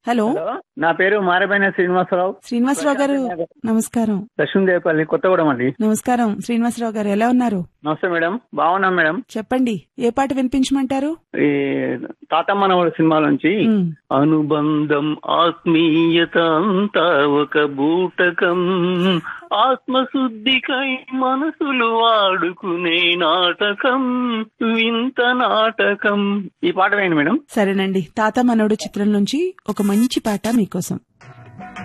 hello hello నా పేరు మారబైన శ్రీనివాసరావు శ్రీనివాసరావు గారు నమస్కారం లక్ష్మీదేవపల్లి కొత్తగూడెం అండి నమస్కారం శ్రీనివాసరావు గారు ఎలా ఉన్నారు నమస్తే మేడం బాగున్నాం మేడం చెప్పండి ఏ పాట వినిపించమంటారు ఈ తాతమ్మనవుడు సినిమా నుంచి ఉమ్, అనుబంధం ఆత్మీయత అంతా ఒక బూటకం ఆత్మశుద్ధికై మనసులు వాడుకునే నాటకం వింత నాటకం ఈ పాట వేయండి మేడం సరేనండి తాత మనోడు చిత్రం నుంచి ఒక మంచి పాట మీకోసం